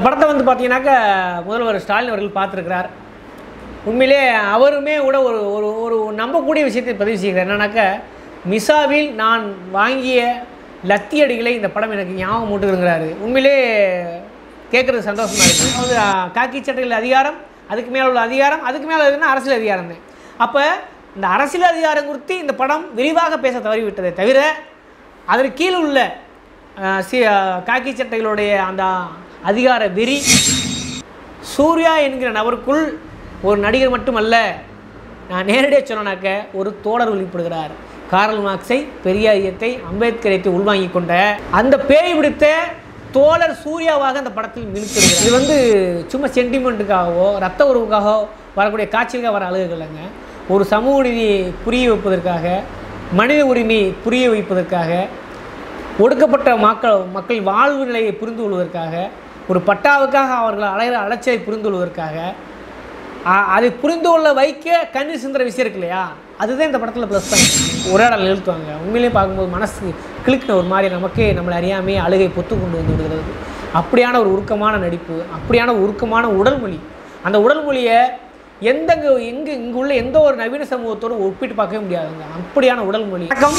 படத்தை வந்து பார்த்தீங்கன்னாக்கா முதல்வர் ஸ்டாலின் அவர்கள் பார்த்துருக்கிறார் உண்மையிலே அவருமே கூட ஒரு ஒரு ஒரு நம்பக்கூடிய விஷயத்தை பதிவு செய்கிறார் என்னன்னாக்கா மிசாவில் நான் வாங்கிய லத்தி அடிகளை இந்த படம் எனக்கு ஞாபகம் மூட்டுங்கிறாரு உண்மையிலே கேட்குறது சந்தோஷமாக இருக்குது அதாவது ஆ, காக்கி சட்டைகள் அதிகாரம் அதுக்கு மேலே உள்ள அதிகாரம் அதுக்கு மேலே இருக்குன்னா அரசியல் அதிகாரம் தான் அப்போ இந்த அரசியல் அதிகாரம் குறித்து இந்த படம் விரிவாக பேச தவறிவிட்டதே தவிர அதற்கு கீழே உள்ள ஆ, சி ஆ, காக்கி சட்டைகளுடைய அந்த அதிகார வெறி சூர்யா என்கிற நபருக்குள் ஒரு நடிகர் மட்டுமல்ல நான் நேரடியாக சொன்னனாக்க ஒரு தோழர் வெளிப்படுகிறார் காரல் மார்க்ஸை பெரியாரியத்தை அம்பேத்கரியத்தை உள்வாங்கிக் கொண்ட அந்த பேய் பிடித்த தோழர் சூர்யாவாக அந்த படத்தில் மினுக்கிறது இது வந்து சும்மா சென்டிமெண்ட்டுக்காகவோ ரத்த உறவுக்காகவோ வரக்கூடிய காட்சிகளுக்காக வர அழுகுகள் இல்லைங்க ஒரு சமூக நீதியை புரிய வைப்பதற்காக மனித உரிமையை புரிய வைப்பதற்காக ஒடுக்கப்பட்ட மக்கள் மக்கள் வாழ்வு நிலையை புரிந்து கொள்வதற்காக ஒரு பட்டாவுக்காக அவர்கள் அலைகிற அலைச்சலை புரிந்து கொள்வதற்காக அ- அதை புரிந்து கொள்ள வைக்க கண்ணீர் சிந்துற விஷயம் இருக்கு இல்லையா அதுதான் இந்த படத்தில் ப்ளஸ் பண்ணி உரையாடல் நிறுத்துவாங்க உண்மையிலேயே பார்க்கும்போது மனசு கிளிக்கின ஒரு மாதிரி நமக்கே நம்மளை அறியாமே அழுகை பொத்து கொண்டு வந்து விடுகிறது அப்படியான ஒரு உருக்கமான நடிப்பு அப்படியான ஒரு உருக்கமான உடல் மொழி அந்த உடல் மொழியை எந்த எங்கே இங்கே உள்ள எந்த ஒரு நவீன சமூகத்தோடு ஒப்பிட்டு பார்க்கவே முடியாதுங்க அப்படியான உடல் மொழி வணக்கம்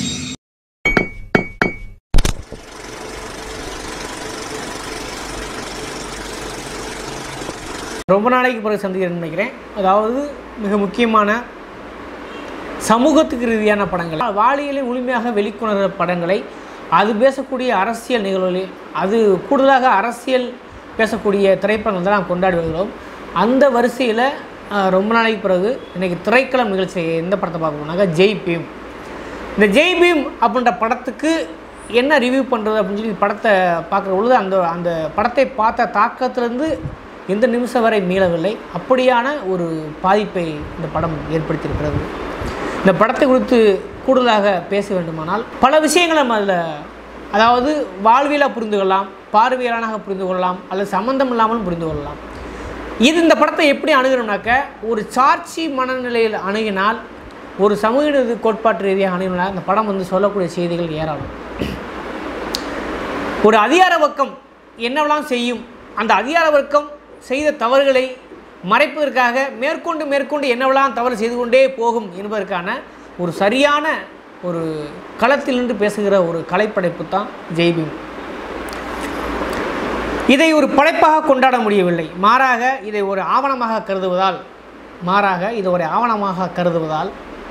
ரொம்ப நாளைக்கு பிறகு சந்திக்கிறேன்னு நினைக்கிறேன் அதாவது மிக முக்கியமான சமூகத்துக்கு ரீதியான படங்கள் வாளியலை முழுமையாக வெளிக்கொணர்கிற படங்களை அது பேசக்கூடிய அரசியல் நிகழ்வுகளில் அது கூடுதலாக அரசியல் பேசக்கூடிய திரைப்படங்கள் தான் நாம் கொண்டாடி வருகிறோம் அந்த வரிசையில் அஹ், ரொம்ப நாளைக்கு பிறகு இன்றைக்கி திரைக்களம் நிகழ்ச்சி எந்த படத்தை பார்க்கணும்னாக்கா ஜெய் பீம் இந்த ஜெய் பீம் அப்படின்ற படத்துக்கு என்ன ரிவ்யூ பண்ணுறது அப்படின்னு சொல்லி படத்தை பார்க்குற பொழுது அந்த அந்த படத்தை பார்த்த தாக்கத்திலிருந்து எந்த நிமிஷம் வரை மீளவில்லை அப்படியான ஒரு பாதிப்பை இந்த படம் ஏற்படுத்தியிருக்கிறது இந்த படத்தை குறித்து கூடுதலாக பேச வேண்டுமானால் பல விஷயங்களை நம்ம அதில் அதாவது வாழ்வியலாக புரிந்து கொள்ளலாம் பார்வையாளனாக புரிந்து கொள்ளலாம் அல்லது சம்மந்தம் இல்லாமலும் புரிந்து கொள்ளலாம் இது இந்த படத்தை எப்படி அணுகணும்னாக்க ஒரு சாட்சி மனநிலையில் அணுகினால் ஒரு சமூக நீதி கோட்பாட்டு ரீதியாக அணுகினால் இந்த படம் வந்து சொல்லக்கூடிய செய்திகள் ஏராளம் ஒரு அதிகார வர்க்கம் என்னவெல்லாம் செய்யும் அந்த அதிகார வர்க்கம் செய்த தவறுகளை மறைப்பதற்காக மேற்கொண்டு மேற்கொண்டு என்னவெல்லாம் தவறு செய்து கொண்டே போகும் என்பதற்கான ஒரு சரியான ஒரு களத்தில் நின்று பேசுகிற ஒரு கலைப்படைப்பு தான் ஜெய்பீம் இதை ஒரு படைப்பாக கொண்டாட முடியவில்லை மாறாக இதை ஒரு ஆவணமாக கருதுவதால் மாறாக இதை ஒரு ஆவணமாக கருதுவதால்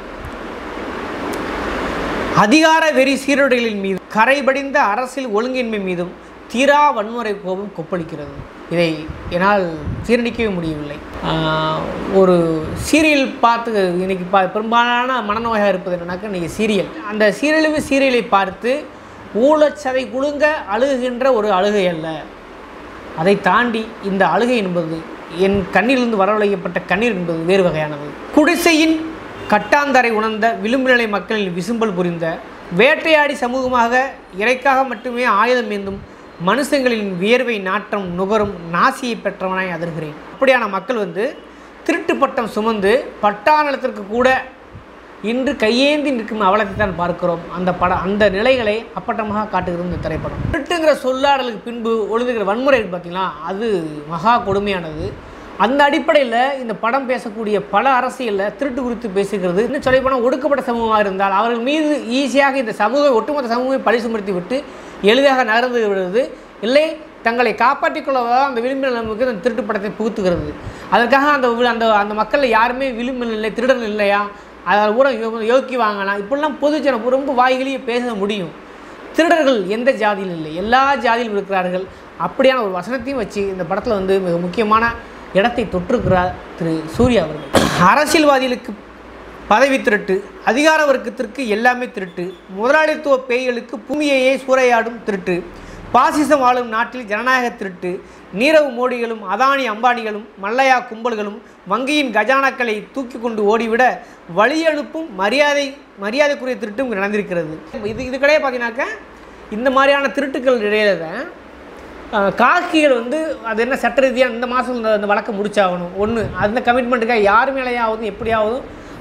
அதிகார வெறி சீருடைகளின் மீது கரைபடிந்த அரசியல் ஒழுங்கின்மை மீதும் தீரா வன்முறை கோபம் கொப்பளிக்கிறது இதை என்னால் ஜீரணிக்கவே முடியவில்லை ஆஹ், ஒரு சீரியல் பார்த்து இன்னைக்கு பா பெரும்பாலான மனநோயாக இருப்பது என்னன்னாக்கா இன்றைக்கி சீரியல் அந்த சீரியலுக்கு சீரியலை பார்த்து ஊழச்சதை குலுங்க அழுகுகின்ற ஒரு அழுகை அல்ல அதை தாண்டி இந்த அழுகை என்பது என் கண்ணிலிருந்து வரவழைக்கப்பட்ட கண்ணீர் என்பது வேறு வகையானது குடிசையின் கட்டாந்தரை உணர்ந்த விளிம்பு நிலை மக்களின் விசும்பல் புரிந்த வேட்டையாடி சமூகமாக இறைக்காக மட்டுமே ஆயுதம் ஏந்தும் மனுஷங்களின் வியர்வை நாற்றம் நுகரும் நாசியை பெற்றவனாய் அதிர்கிறேன் அப்படியான மக்கள் வந்து திருட்டு பட்டம் சுமந்து பட்டா நிலத்திற்கு கூட இன்று கையேந்தி நிற்கும் அவலத்தை தான் பார்க்கிறோம் அந்த படம் அந்த நிலைகளை அப்பட்டமாக காட்டுகிறது இந்த திரைப்படம் திருட்டுங்கிற சொல்லாடலுக்கு பின்பு ஒழுதுகிற வன்முறை இருக்கு பார்த்தீங்களா அது மகா கொடுமையானது அந்த அடிப்படையில் இந்த படம் பேசக்கூடிய பல அரசியலில் திருட்டு குறித்து பேசுகிறது இன்னும் சொல்ல போனால் ஒடுக்கப்பட்ட சமூகமாக இருந்தால் அவர்கள் மீது ஈஸியாக இந்த சமூக ஒட்டுமொத்த சமூகத்தை பழி சுமர்த்தி விட்டு எளிதாக நகர்ந்து விடுவது இல்லை தங்களை காப்பாற்றிக் கொள்ளவதாக அந்த விளிம்பு நமக்கு அந்த திருட்டு படத்தை புகுத்துகிறது அதற்காக அந்த வி- அந்த அந்த மக்களில் யாருமே விளிம்பு இல்லை திருடர்கள் இல்லையா அதில் கூட யோ- யோக்கி வாங்கலாம் இப்படிலாம் பொதுஜனம் ரொம்ப வாய்களையே பேச முடியும் திருடர்கள் எந்த ஜாதியிலும் இல்லை எல்லா ஜாதியிலும் இருக்கிறார்கள் அப்படியான ஒரு வசனத்தையும் வச்சு இந்த படத்தில் வந்து மிக முக்கியமான இடத்தை தொற்றிருக்கிறார் திரு சூர்யா அவர்கள் அரசியல்வாதிகளுக்கு பதவி திருட்டு அதிகார வர்க்கத்திற்கு எல்லாமே திருட்டு முதலாளித்துவ பேய்களுக்கு பூமியையே சூறையாடும் திருட்டு பாசிசம் ஆளும் நாட்டில் ஜனநாயக திருட்டு நீரவ் மோடிகளும் அதானி அம்பானிகளும் மல்லையா கும்பல்களும் வங்கியின் கஜானாக்களை தூக்கி கொண்டு ஓடிவிட வழி அனுப்பும் மரியாதை மரியாதைக்குரிய திருட்டும் இங்கு நடந்திருக்கிறது இது இது கிடையாது பார்த்தீங்கன்னாக்கா இந்த மாதிரியான திருட்டுக்கள் இடையில தான் அஹ், காக்கிகள் வந்து அது என்ன சட்ட ரீதியாக இந்த மாதம் இந்த இந்த வழக்கை முடிச்சாகணும் ஒன்று அந்த கமிட்மெண்ட்டுக்காக யார் மேலேயாவது எப்படியாவது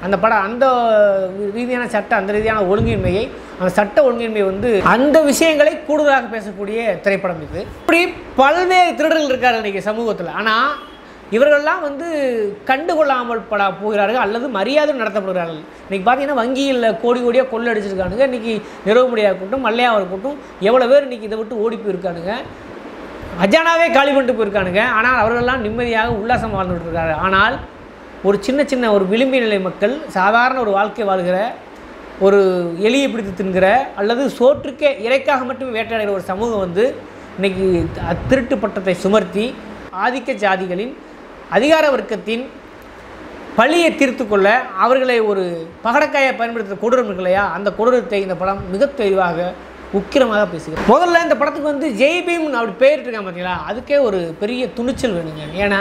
அந்த படம் அந்த ரீதியான சட்ட அந்த ரீதியான ஒழுங்கின்மையை அந்த சட்ட ஒழுங்கின்மை வந்து அந்த விஷயங்களை கூடுதலாக பேசக்கூடிய திரைப்படம் இது இப்படி பல்வேறு திருடர்கள் இருக்காரு இன்றைக்கி சமூகத்தில் ஆனால் இவர்கள்லாம் வந்து கண்டுகொள்ளாமல் பட போகிறார்கள் அல்லது மரியாதை நடத்தப்படுகிறார்கள் இன்றைக்கி பார்த்தீங்கன்னா வங்கியில் கோடி கோடியாக கொள்ளடிச்சிருக்கானுங்க இன்றைக்கி நிறுவமுடியாக இருக்கட்டும் மல்லையாவாக இருக்கட்டும் எவ்வளோ பேர் இன்றைக்கி இதை விட்டு ஓடி போயிருக்கானுங்க அஜானாவே காலி பண்ணிட்டு போயிருக்கானுங்க ஆனால் அவர்களெல்லாம் நிம்மதியாக உல்லாசம் வாழ்ந்துட்டு இருக்காரு ஆனால் ஒரு சின்ன சின்ன ஒரு விளிம்பி நிலை மக்கள் சாதாரண ஒரு வாழ்க்கை வாழ்கிற ஒரு எலியை பிடித்து தின்கிற அல்லது சோற்றுக்கே இறைக்காக மட்டுமே வேட்டையாடுகிற ஒரு சமூகம் வந்து இன்னைக்கு த- திருட்டு பட்டத்தை சுமர்த்தி ஆதிக்க ஜாதிகளின் அதிகார வர்க்கத்தின் பழியை தீர்த்து கொள்ள அவர்களை ஒரு பகடக்காயை பயன்படுத்துகிற கொடூரம் இருக்கு இல்லையா அந்த கொடூரத்தை இந்த படம் மிக தெளிவாக உக்கிரமாக பேசுகிறது முதல்ல இந்த படத்துக்கு வந்து ஜெய் பீம் அப்படி பேரிட்டிருக்காங்க பார்த்தீங்களா அதுக்கே ஒரு பெரிய துணிச்சல் வேணுங்க ஏன்னா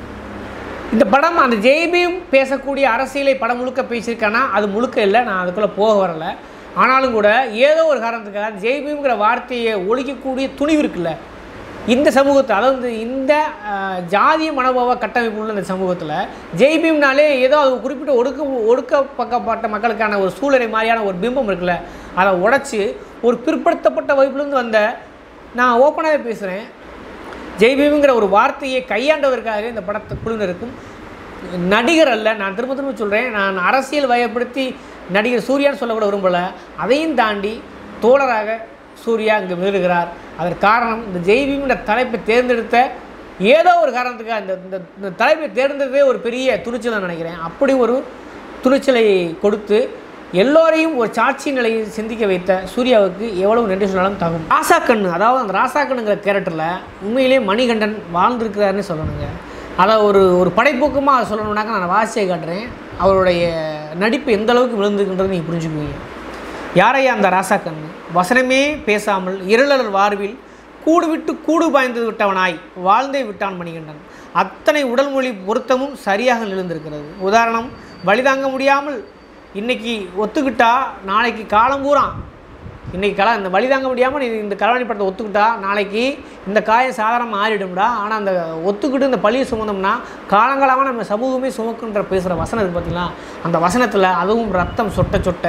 இந்த படம் அந்த ஜெய்பீம் பேசக்கூடிய அரசியலை படம் முழுக்க பேசியிருக்கானா அது முழுக்க இல்லை நான் அதுக்குள்ளே போக வரல ஆனாலும் கூட ஏதோ ஒரு காரணத்துக்காக ஜெய்பீம்ங்கிற வார்த்தையை ஒழிக்கக்கூடிய துணிவு இருக்குல்ல இந்த சமூகத்தை அதாவது இந்த அஹ், ஜாதிய மனோபாவ கட்டமைப்பு உள்ள இந்த சமூகத்தில் ஜெய்பீம்னாலே ஏதோ அது குறிப்பிட்ட ஒடுக்க ஒடுக்கப்பக்கப்பட்ட மக்களுக்கான ஒரு சூழ்நிலை மாதிரியான ஒரு பிம்பம் இருக்குல்ல அதை உடைச்சி ஒரு பிற்படுத்தப்பட்ட வகுப்புலேருந்து வந்த நான் ஓப்பனாகவே பேசுகிறேன் ஜெய்பீம்ங்கிற ஒரு வார்த்தையை கையாண்டதற்காக இந்த படத்து குழுவினருக்கும் நடிகர் அல்ல நான் திரும்ப திரும்ப சொல்கிறேன் நான் அரசியல் வயப்படுத்தி நடிகர் சூர்யான்னு சொல்ல கூட விரும்பலை அதையும் தாண்டி தோழராக சூர்யா இங்கே விழுகிறார் அதற்கு காரணம் இந்த ஜெய்பீம்ங்கிற தலைப்பை தேர்ந்தெடுத்த ஏதோ ஒரு காரணத்துக்காக இந்த இந்த இந்த தலைப்பை தேர்ந்தெடுத்ததே ஒரு பெரிய துணிச்சல் நான் நினைக்கிறேன் அப்படி ஒரு துணிச்சலை கொடுத்து எல்லோரையும் ஒரு சாட்சி நிலையை சிந்திக்க வைத்த சூர்யாவுக்கு எவ்வளவு நன்றி சொன்னாலும் தகும் ராசாக்கண்ணு அதாவது அந்த ராசாக்கண்ணுங்கிற கேரக்டரில் உண்மையிலேயே மணிகண்டன் வாழ்ந்திருக்கிறாருன்னு சொல்லணுங்க அதை ஒரு ஒரு படைப்பூக்கமாக சொல்லணுன்னாக்க நான் வாசியை காட்டுறேன் அவருடைய நடிப்பு எந்த அளவுக்கு விழுந்துருக்குன்றது நீங்கள் புரிஞ்சுக்குவீங்க யாரையா அந்த ராசாக்கண்ணு வசனமே பேசாமல் இருளர் வாழ்வில் கூடு விட்டு கூடு பாய்ந்து விட்டவனாய் வாழ்ந்தே விட்டான் மணிகண்டன் அத்தனை உடல் மொழி பொருத்தமும் சரியாக நிலந்திருக்கிறது உதாரணம் வழிதாங்க முடியாமல் இன்னைக்கு ஒத்துக்கிட்டா நாளைக்கு காலம் பூரா இன்னைக்கு கல இந்த வழி தாங்க முடியாமல் நீ இந்த களவாணி படத்தை ஒத்துக்கிட்டா நாளைக்கு இந்த காயம் சாதாரணமாக மாறிடும்டா ஆனால் அந்த ஒத்துக்கிட்டு இந்த பழியை சுமந்தோம்னா காலங்காலமாக நம்ம சமூகமே சுமக்குன்ற பேசுகிற வசனம் இருக்குது பார்த்தீங்களா அந்த வசனத்தில் அதுவும் ரத்தம் சொட்ட சொட்ட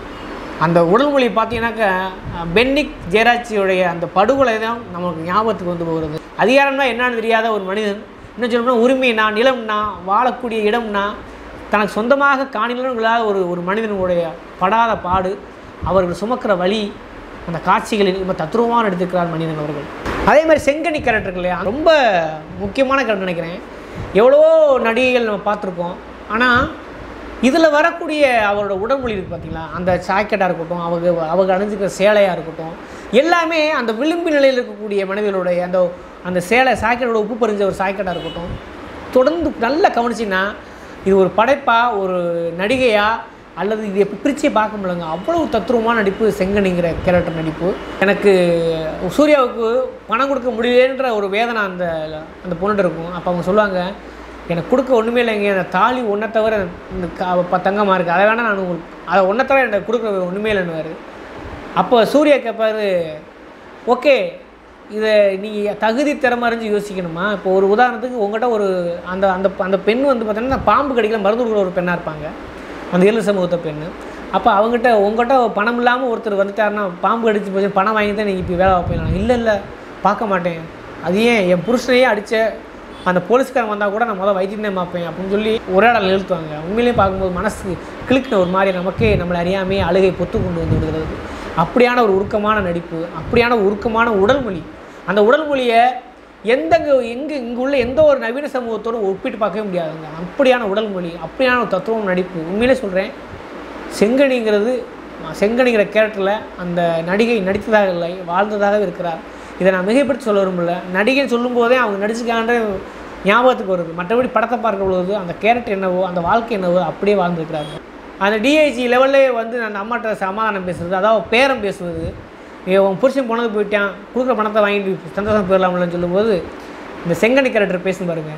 அந்த உடல் மொழி பார்த்தீங்கன்னாக்க அஹ், பென்னிக் ஜெயராஜியோடைய அந்த படுகொலை தான் நமக்கு ஞாபகத்துக்கு வந்து போகிறது அதிகாரம்னா என்னன்னு தெரியாத ஒரு மனிதன் இன்னும் சொல்லணும்னா உரிமைனா நிலம்னா வாழக்கூடிய இடம்னா தனக்கு சொந்தமாக காணிலும் இல்லாத ஒரு ஒரு மனிதனுடைய படாத பாடு அவர்கள் சுமக்கிற வழி அந்த காட்சிகளில் ரொம்ப தத்ரூபமாக நடித்திருக்கிறார் மனிதன் அவர்கள் அதே மாதிரி செங்கனி கேரக்டர் இல்லையா ரொம்ப முக்கியமான கேரக்டர் நினைக்கிறேன் எவ்வளவோ நடிகைகள் நம்ம பார்த்துருக்கோம் ஆனால் இதில் வரக்கூடிய அவரோட உடல்மொழி இருக்குது பார்த்தீங்களா அந்த சாக்கெட்டாக இருக்கட்டும் அவங்க அவங்க அணிஞ்சிக்கிற சேலையாக இருக்கட்டும் எல்லாமே அந்த விளிம்பு நிலையில் இருக்கக்கூடிய மனிதர்களுடைய அந்த அந்த சேலை சாக்கெட்டோட உப்பு பறிஞ்ச ஒரு சாக்கெட்டாக இருக்கட்டும் தொடர்ந்து நல்லா கவனிச்சிங்கன்னா இது ஒரு படைப்பா ஒரு நடிகையா அல்லது இது எப்படி பிரிச்சே பார்க்க முடியலங்க அவ்வளவு தத்ரூபமான நடிப்பு செங்கனிங்கிற கேரக்டர் நடிப்பு எனக்கு சூர்யாவுக்கு பணம் கொடுக்க முடியலன்ற ஒரு வேதனை அந்த அந்த பொண்ணுகிட்ட இருக்கும் அப்போ அவங்க சொல்லுவாங்க எனக்கு கொடுக்க ஒன்றுமே இல்லைங்க அந்த தாலி ஒன்றை தவிர இந்த க- ப- தங்கமாக இருக்குது அதை வேணால் நான் உங்களுக்கு அதை ஒன்றை தவிர எனக்கு கொடுக்குற ஒன்றுமே இல்லைன்னு அப்போ சூர்யா கேட்பாரு ஓகே இதை நீங்கள் தகுதி திறமை அறிஞ்சு யோசிக்கணுமா இப்போ ஒரு உதாரணத்துக்கு உங்கள்கிட்ட ஒரு அந்த அந்த அந்த பெண் வந்து பார்த்தீங்கன்னா பாம்பு கடிக்கல மருந்து கொடுக்குற ஒரு பெண்ணாக இருப்பாங்க அந்த ஏழு சமூகத்தை பெண் அப்போ அவங்ககிட்ட உங்கள்கிட்ட பணம் இல்லாமல் ஒருத்தர் வந்துட்டாருன்னா பாம்பு கடிச்சு போய் பணம் வாங்கி தான் நீங்கள் இப்போ வேலை வைப்பீங்க இல்லை இல்லை பார்க்க மாட்டேன் அது ஏன் என் புருஷனையே அடித்த அந்த போலீஸ்காரன் வந்தால் கூட நான் முதல் வைத்தியம் தான் பார்ப்பேன் அப்படின்னு சொல்லி உரையாடல் நிறுத்துவாங்க உண்மையிலேயே பார்க்கும்போது மனசு கிளிக்கின ஒரு மாதிரி நமக்கே நம்மளை அறியாமே அழுகை பொத்து கொண்டு வந்து விடுகிறது அப்படியான ஒரு உருக்கமான நடிப்பு அப்படியான ஒரு உருக்கமான உடல் மொழி அந்த உடல் மொழியை எந்தங்க எங்கே இங்கே உள்ள எந்த ஒரு நவீன சமூகத்தோடு ஒப்பிட்டு பார்க்கவே முடியாதுங்க அப்படியான உடல் மொழி அப்படியான ஒரு தத்துவம் நடிப்பு உண்மையிலே சொல்கிறேன் செங்கனிங்கிறது செங்கனிங்கிற கேரக்டரில் அந்த நடிகை நடித்ததாக இல்லை வாழ்ந்ததாக இருக்கிறார் இதை நான் மிகைப்படுத்தி சொல்ல விரும்பல நடிகை சொல்லும்போதே அவங்க நடிச்சுக்கான்ற ஞாபகத்துக்கு வருது மற்றபடி படத்தை பார்க்கும் பொழுது அந்த கேரக்டர் என்னவோ அந்த வாழ்க்கை என்னவோ அப்படியே வாழ்ந்துருக்கிறாங்க அந்த டிஐஜி லெவல்லே வந்து அந்த அம்மாட்ட சமாதானம் பேசுறது அதாவது பேரம் பேசுவது நீ உன் புருஷன் போனது போயிட்டான் கொடுக்குற பணத்தை வாங்கிட்டு சந்தோஷம் போயிடலாம்லன்னு சொல்லும்போது இந்த செங்கனி கேரக்டர் பேசும் பாருங்க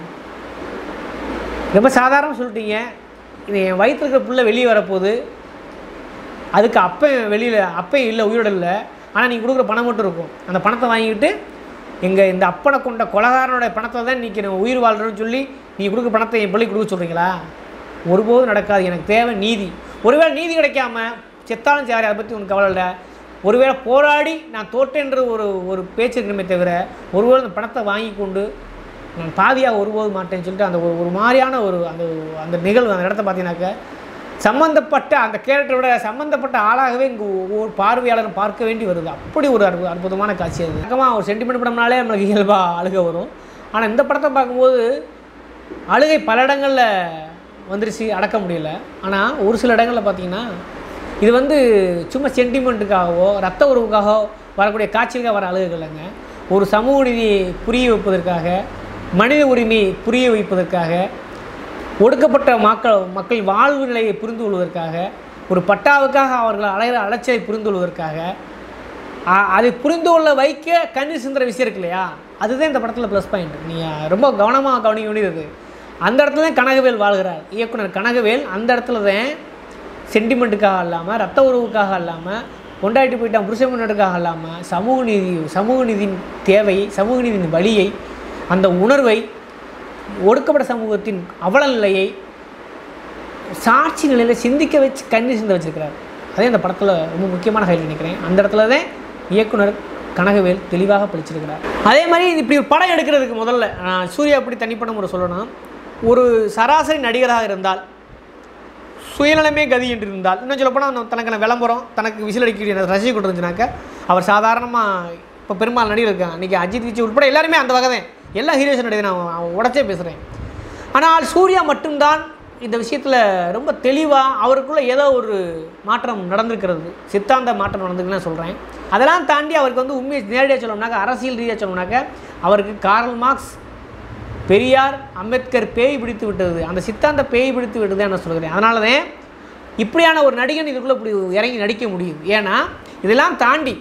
ரொம்ப சாதாரண சொல்லிட்டீங்க இது என் வயிற்றுல இருக்கிற புள்ள வெளியே வரப்போகுது அதுக்கு அப்போ வெளியில் அப்பே இல்லை உயிரோட இல்லை ஆனால் நீங்கள் கொடுக்குற பணம் மட்டும் இருக்கும் அந்த பணத்தை வாங்கிட்டு எங்கள் இந்த அப்பனை கொண்ட கொலகாரனோட பணத்தை தான் இன்றைக்கி நம்ம உயிர் வாழ்கிறோன்னு சொல்லி நீங்கள் கொடுக்குற பணத்தை என் பிள்ளைக்கு கொடுக்க சொல்கிறீங்களா ஒருபோதும் நடக்காது எனக்கு தேவை நீதி ஒருவேளை நீதி கிடைக்காம செத்தாலும் சரி அதை பற்றி உனக்கு கவலை இல்லை ஒருவேளை போராடி நான் தோற்றேன்ற ஒரு ஒரு பேச்சு இருக்கணுமே தவிர ஒருவேளை அந்த பணத்தை வாங்கி கொண்டு நான் பாதியாக ஒருபோதும் மாட்டேன்னு சொல்லிட்டு அந்த ஒரு ஒரு மாதிரியான ஒரு அந்த அந்த நிகழ்வு அந்த இடத்த பார்த்தீங்கன்னாக்க சம்மந்தப்பட்ட அந்த கேரக்டரோட சம்மந்தப்பட்ட ஆளாகவே இங்கே ஒவ்வொரு பார்வையாளரும் பார்க்க வேண்டி வருது அப்படி ஒரு அற்பு அற்புதமான காட்சி அது வழக்கமாக ஒரு சென்டிமெண்ட் படம்னாலே நம்மளுக்கு இயல்பாக அழுக வரும் ஆனால் இந்த படத்தை பார்க்கும்போது அழுகை பல இடங்களில் வந்துருச்சு அடக்க முடியல ஆனால் ஒரு சில இடங்களில் பார்த்தீங்கன்னா இது வந்து சும்மா சென்டிமெண்ட்டுக்காகவோ ரத்த உறவுக்காகவோ வரக்கூடிய காட்சிகளுக்காக வர அழுகுகள் இல்லைங்க ஒரு சமூக நீதியை புரிய வைப்பதற்காக மனித உரிமையை புரிய வைப்பதற்காக ஒடுக்கப்பட்ட மக்கள் மக்கள் வாழ்வு நிலையை புரிந்து கொள்வதற்காக ஒரு பட்டாவுக்காக அவர்கள் அலைகிற அலைச்சலை புரிந்து கொள்வதற்காக அ- அதை புரிந்து கொள்ள வைக்க கண்ணீர் சிந்துற விஷயம் இருக்கு இல்லையா அதுதான் இந்த படத்தில் ப்ளஸ் பாயிண்ட் நீங்கள் ரொம்ப கவனமாக கவனிக்க வேண்டியது அந்த இடத்துல தான் கனகவேல் வாழ்கிறார் இயக்குனர் கனகவேல் அந்த இடத்துல தான் சென்டிமெண்ட்டுக்காக இல்லாமல் ரத்த உறவுக்காக இல்லாமல் கொண்டாடி போயிட்டான் புருஷ முன்னோட்டுக்காக இல்லாமல் சமூக நீதி சமூக நீதியின் தேவையை சமூக நீதியின் வழியை அந்த உணர்வை ஒடுக்கப்பட்ட சமூகத்தின் அவல நிலையை சாட்சி நிலையில் சிந்திக்க வச்சு கண்ணீர் சிந்த வச்சிருக்கிறார் அதே அந்த படத்தில் ரொம்ப முக்கியமான ஹைலைட் நினைக்கிறேன் அந்த இடத்துல தான் இயக்குனர் கனகவேல் தெளிவாக படிச்சிருக்கிறார் அதே மாதிரி இப்படி ஒரு படம் எடுக்கிறதுக்கு முதல்ல நான் சூர்யா அப்படி தனிப்பட்ட முறை சொல்லணும் ஒரு சராசரி நடிகராக இருந்தால் சுயநலமே கதி என்று இருந்தால் இன்னும் சொல்லப்போனால் தனக்கான விளம்பரம் தனக்கு விசில் அடிக்கக்கூடிய ரசிகை கொண்டு இருந்துச்சுனாக்க அவர் சாதாரணமாக இப்போ பெரும்பாலும் நடிகர் இருக்காங்க இன்றைக்கி அஜித் விஜய் உட்பட எல்லாருமே அந்த வகை தான் எல்லா ஹீரோஸும் நடிகர் நான் அவன் உடச்சே பேசுகிறேன் ஆனால் சூர்யா மட்டும்தான் இந்த விஷயத்தில் ரொம்ப தெளிவாக அவருக்குள்ளே ஏதோ ஒரு மாற்றம் நடந்திருக்கிறது சித்தாந்த மாற்றம் நடந்திருக்குன்னு நான் சொல்கிறேன் அதெல்லாம் தாண்டி அவருக்கு வந்து உண்மையை நேரடியாக சொல்லணும்னாக்க அரசியல் ரீதியாக சொல்லணும்னாக்க அவருக்கு கார்ல் மார்க்ஸ் பெரியார் அம்பேத்கர் பேய் பிடித்து விட்டது அந்த சித்தாந்த பேய் பிடித்து விட்டது நான் சொல்கிறேன் அதனால தான் இப்படியான ஒரு நடிகன் இதுக்குள்ளே இப்படி இறங்கி நடிக்க முடியும் ஏன்னா இதெல்லாம் தாண்டி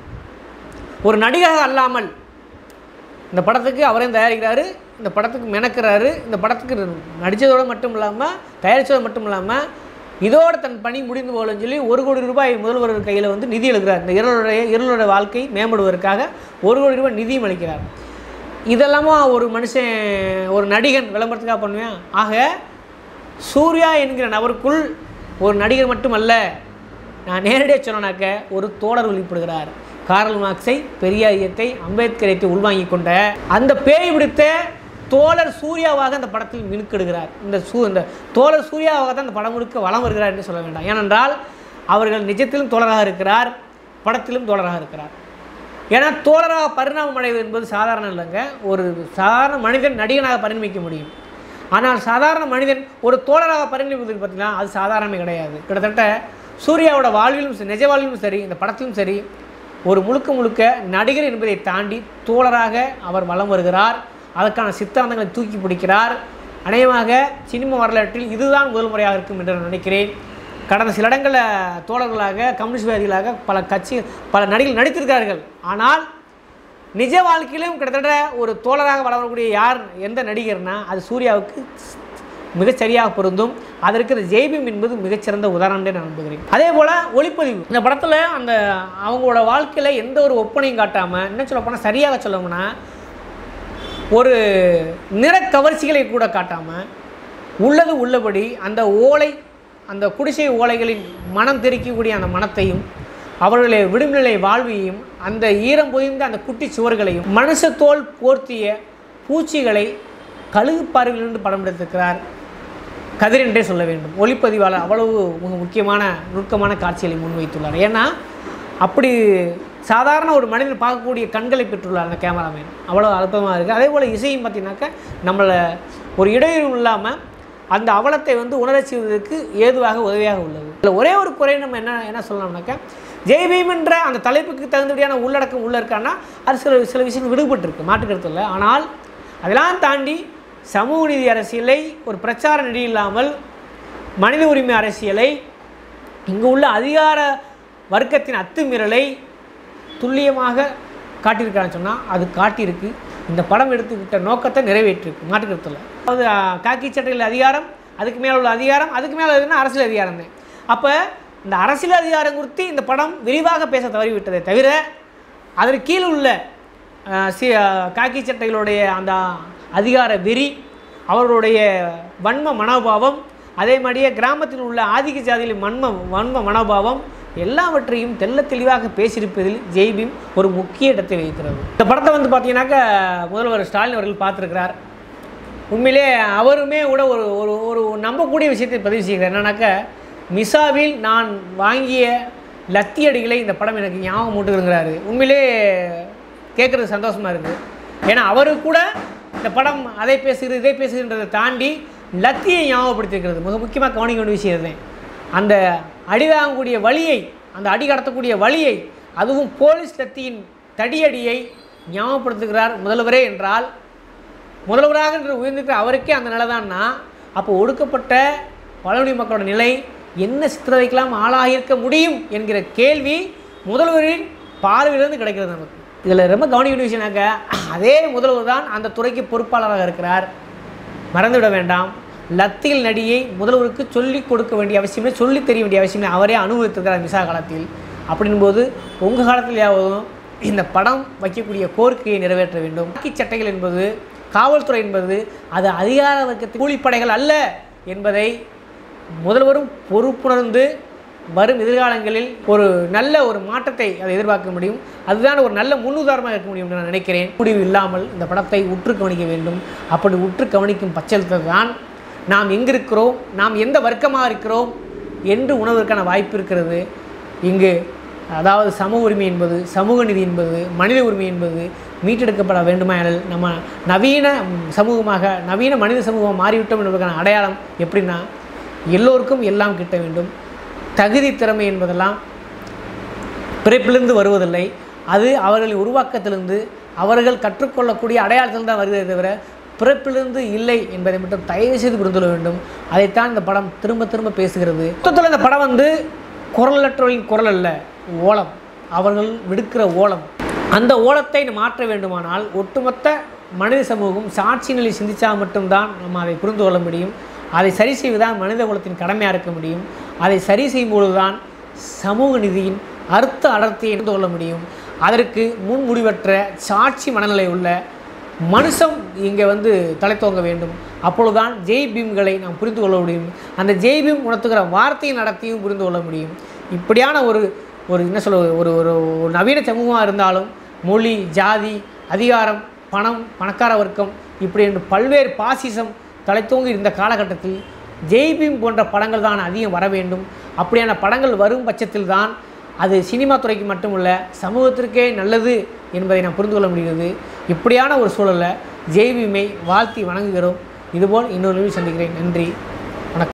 ஒரு நடிகராக அல்லாமல் இந்த படத்துக்கு அவரே தயாரிக்கிறாரு இந்த படத்துக்கு மெனக்கிறாரு இந்த படத்துக்கு நடித்ததோடு மட்டும் இல்லாமல் தயாரித்ததோடு மட்டும் இல்லாமல் இதோட தன் பணி முடிந்து போகலன்னு சொல்லி ஒரு கோடி ரூபாய் முதல்வர் கையில் வந்து நிதி எழுக்கிறார் இந்த இருளுடைய இருளுடைய வாழ்க்கை மேம்படுவதற்காக ஒரு கோடி ரூபாய் நிதியும் அளிக்கிறார் இதெல்லாமா ஒரு மனுஷன் ஒரு நடிகன் விளம்பரத்துக்காக பண்ணுவேன் ஆக சூர்யா என்கிற நபருக்குள் ஒரு நடிகர் மட்டுமல்ல நான் நேரடியாக சொன்னனாக்க ஒரு தோழர் வெளிப்படுகிறார் காரல் மார்க்ஸை பெரியாரியத்தை அம்பேத்கரியத்தை உள்வாங்கி கொண்ட அந்த பேய் பிடித்த தோழர் சூர்யாவாக அந்த படத்தில் மினுக்கிடுகிறார் இந்த சூ இந்த தோழர் சூர்யாவாக தான் அந்த படம் முழுக்க வளம் வருகிறார் என்று சொல்ல வேண்டாம் ஏனென்றால் அவர்கள் நிஜத்திலும் தோழராக இருக்கிறார் படத்திலும் தோழராக இருக்கிறார் ஏன்னா தோழராக பரிணாமம் அடைவது என்பது சாதாரணம் இல்லைங்க ஒரு சாதாரண மனிதன் நடிகனாக பரிணமிக்க முடியும் ஆனால் சாதாரண மனிதன் ஒரு தோழராக பரிணமிப்பதற்கு பார்த்தீங்கன்னா அது சாதாரணமே கிடையாது கிட்டத்தட்ட சூர்யாவோட வாழ்விலும் சரி, நிஜ வாழ்விலும் சரி இந்த படத்திலும் சரி ஒரு முழுக்க முழுக்க நடிகர் என்பதை தாண்டி தோழராக அவர் வலம் வருகிறார் அதற்கான சித்தாந்தங்களை தூக்கி பிடிக்கிறார் அநேகமாக சினிமா வரலாற்றில் இதுதான் முதல் முறையாக இருக்கும் என்று நான் நினைக்கிறேன் கடந்த சில இடங்களில் தோழர்களாக கம்யூனிஸ்ட்வாதிகளாக பல கட்சி பல நடிகர்கள் நடித்திருக்கிறார்கள் ஆனால் நிஜ வாழ்க்கையிலும் கிட்டத்தட்ட ஒரு தோழராக வளரக்கூடிய யார் எந்த நடிகர்னா அது சூர்யாவுக்கு மிகச் சரியாக பொருந்தும் அதற்கு இந்த ஜெய்பீம் என்பது மிகச்சிறந்த உதாரணம் நான் நம்புகிறேன் அதே போல் ஒளிப்பதிவு இந்த படத்தில் அந்த அவங்களோட வாழ்க்கையில் எந்த ஒரு ஒப்பனையும் காட்டாமல் என்ன சொல்ல போனால் சரியாக சொல்லணும்னா ஒரு நிறக்கவர்ச்சிகளை கூட காட்டாமல் உள்ளது உள்ளபடி அந்த ஓலை அந்த குடிசை ஓலைகளின் மனம் தெறிக்கக்கூடிய அந்த மனத்தையும் அவர்களுடைய விடுமுறை வாழ்வையும் அந்த ஈரம் பொதிந்த அந்த குட்டி சுவர்களையும் மனுஷ தோல் போர்த்திய பூச்சிகளை கழுகு பார்வையிலிருந்து படம் எடுத்திருக்கிறார் கதிர் என்றே சொல்ல வேண்டும் ஒளிப்பதிவாளர் அவ்வளவு மிக முக்கியமான நுட்பமான காட்சிகளை முன்வைத்துள்ளார் ஏன்னா அப்படி சாதாரண ஒரு மனிதன் பார்க்கக்கூடிய கண்களை பெற்றுள்ளார் அந்த கேமராமேன் அவ்வளோ அற்புதமாக இருக்குது அதே போல் இசையும் பார்த்தீங்கன்னாக்கா நம்மளை ஒரு இடையூறு இல்லாமல் அந்த அவலத்தை வந்து உணரச் செய்வதற்கு ஏதுவாக உதவியாக உள்ளது இதில் ஒரே ஒரு குறை நம்ம என்ன என்ன சொல்லலாம்னாக்கா ஜெய்பீம் என்ற அந்த தலைப்புக்கு தகுந்தபடியான உள்ளடக்கம் உள்ள இருக்கான்னா அது சில சில விஷயங்கள் விடுபட்டிருக்கு மாற்றுக்கருத்து இல்லை ஆனால் அதெல்லாம் தாண்டி சமூக நீதி அரசியலை ஒரு பிரச்சார நெறி இல்லாமல் மனித உரிமை அரசியலை இங்கு உள்ள அதிகார வர்க்கத்தின் அத்துமீறலை துல்லியமாக காட்டியிருக்கான்னு சொன்னால் அது காட்டியிருக்கு இந்த படம் எடுத்துக்கிட்ட நோக்கத்தை நிறைவேற்றிருக்கு மாற்றுக்கருத்தில் அதாவது ஆ, காக்கி சட்டையில் அதிகாரம் அதுக்கு மேலே உள்ள அதிகாரம் அதுக்கு மேலே என்ன அரசியல் அதிகாரம் தான் அப்போ இந்த அரசியல் அதிகாரம் குறித்து இந்த படம் விரிவாக பேச தவறிவிட்டதை தவிர அதற்கு கீழ் உள்ள ஆ, சி ஆ, காக்கி சட்டைகளுடைய அந்த அதிகார வெறி அவர்களுடைய வன்ம மனோபாவம் அதே மாதிரியே கிராமத்தில் உள்ள ஆதிக்க ஜாதியில் மன்ம வன்ம மனோபாவம் எல்லாவற்றையும் தெள்ள தெளிவாக பேசியிருப்பதில் ஜெய்பீம் ஒரு முக்கிய இடத்தை வகிக்கிறது இந்த படத்தை வந்து பார்த்தீங்கன்னாக்கா முதல்வர் ஸ்டாலின் அவர்கள் பார்த்துருக்கிறார் உண்மையிலே அவருமே கூட ஒரு ஒரு ஒரு நம்பக்கூடிய விஷயத்தை பதிவு செய்கிறார் என்னன்னாக்கா மிசாவில் நான் வாங்கிய லத்தியடிகளை இந்த படம் எனக்கு ஞாபகம் மூட்டுங்கிறாரு உண்மையிலே கேட்குறது சந்தோஷமாக இருக்குது ஏன்னா அவரு கூட இந்த படம் அதை பேசுகிறது இதை பேசுகிறதை தாண்டி லத்தியை ஞாபகப்படுத்தியிருக்கிறது மிக முக்கியமாக கவனிக்க வேண்டிய விஷயம் இதுதான் அந்த அடிதாங்கக்கூடிய வழியை அந்த அடி கடத்தக்கூடிய வழியை அதுவும் போலீஸ் லத்தியின் தடியடியை ஞாபகப்படுத்துகிறார் முதல்வரே என்றால் முதல்வராக என்று உயர்ந்திருக்கிற அவருக்கே அந்த நிலை தான்னா அப்போ ஒடுக்கப்பட்ட பழங்குடி மக்களோட நிலை என்ன சித்திரவைக்கெல்லாம் ஆளாகியிருக்க முடியும் என்கிற கேள்வி முதல்வரின் பார்வையிலிருந்து கிடைக்கிறது நமக்கு இதில் ரொம்ப கவனிக்க வேண்டிய விஷயம்னாக்க அதே முதல்வர் தான் அந்த துறைக்கு பொறுப்பாளராக இருக்கிறார் மறந்துவிட வேண்டாம் லத்தியில் நடியை முதல்வருக்கு சொல்லிக் கொடுக்க வேண்டிய அவசியமே சொல்லித் தெரிய வேண்டிய அவசியமே அவரே அனுபவித்திருக்கிறார் மிசா காலத்தில் அப்படின்போது உங்கள் காலத்திலேயாவதும் இந்த படம் வைக்கக்கூடிய கோரிக்கையை நிறைவேற்ற வேண்டும் வாக்கிச் சட்டைகள் என்பது காவல்துறை என்பது அது அதிகார வர்க்கத்தின் கூலிப்படைகள் அல்ல என்பதை முதல்வரும் பொறுப்புணர்ந்து வரும் எதிர்காலங்களில் ஒரு நல்ல ஒரு மாற்றத்தை அதை எதிர்பார்க்க முடியும் அதுதான் ஒரு நல்ல முன்னுதாரணமாக இருக்க முடியும் என்று நான் நினைக்கிறேன் முடிவு இல்லாமல் இந்த படத்தை உற்று கவனிக்க வேண்டும் அப்படி உற்று கவனிக்கும் பட்சத்தில் தான் நாம் எங்கிருக்கிறோம் நாம் எந்த வர்க்கமாக இருக்கிறோம் என்று உணர்வதற்கான வாய்ப்பு இருக்கிறது இங்கு அதாவது சம உரிமை என்பது சமூக நீதி என்பது மனித உரிமை என்பது மீட்டெடுக்கப்பட வேண்டுமானால் நம்ம நவீன ம், சமூகமாக நவீன மனித சமூகம் மாறிவிட்டோம் என்பதற்கான அடையாளம் எப்படின்னா எல்லோருக்கும் எல்லாம் கிட்ட வேண்டும் தகுதி திறமை என்பதெல்லாம் பிறப்பிலிருந்து வருவதில்லை அது அவர்களின் உருவாக்கத்திலிருந்து அவர்கள் கற்றுக்கொள்ளக்கூடிய அடையாளத்தில் தான் வருகிறதே தவிர பிறப்பிலிருந்து இல்லை என்பதை மட்டும் தயவு செய்து புரிந்து கொள்ள வேண்டும் அதைத்தான் இந்த படம் திரும்ப திரும்ப பேசுகிறது மொத்தத்தில் இந்த படம் வந்து குரலற்றவர்களின் குரல் அல்ல ஓலம் அவர்கள் விடுக்கிற ஓலம் அந்த ஓலத்தை மாற்ற வேண்டுமானால் ஒட்டுமொத்த மனித சமூகம் சாட்சி நிலை சிந்திச்சால் மட்டும்தான் நம்ம அதை புரிந்து கொள்ள முடியும் அதை சரி செய்வதுதான் மனித குலத்தின் கடமையாக இருக்க முடியும் அதை சரி செய்யும் பொழுதுதான் சமூக நிதியின் அர்த்த அடர்த்தியை அறிந்து கொள்ள முடியும் அதற்கு முன்முடிவற்ற சாட்சி மனநிலை உள்ள மனுஷம் இங்கே வந்து தலை தோங்க வேண்டும் அப்பொழுதுதான் ஜெய் பீம்களை நாம் புரிந்து கொள்ள முடியும் அந்த ஜெய் பீம் உணர்த்துகிற வார்த்தையின் நடத்தையும் புரிந்து கொள்ள முடியும் இப்படியான ஒரு ஒரு என்ன சொல்ல ஒரு ஒரு ஒரு நவீன சமூகமாக இருந்தாலும் மொழி ஜாதி அதிகாரம் பணம் பணக்கார வர்க்கம் இப்படி என்று பல்வேறு பாசிசம் தலைத்தோங்கி இருந்த காலகட்டத்தில் ஜெய் பீம் போன்ற படங்கள் தான் அதிகம் வர வேண்டும் அப்படியான படங்கள் வரும் பட்சத்தில் தான் அது சினிமா துறைக்கு மட்டுமல்ல சமூகத்திற்கே நல்லது என்பதை நாம் புரிந்து கொள்ள முடிகிறது இப்படியான ஒரு சூழலில் ஜெய் பீமை வாழ்த்தி வணங்குகிறோம் இதுபோல் இன்னொரு நிகழ்ச்சி சந்திக்கிறேன் நன்றி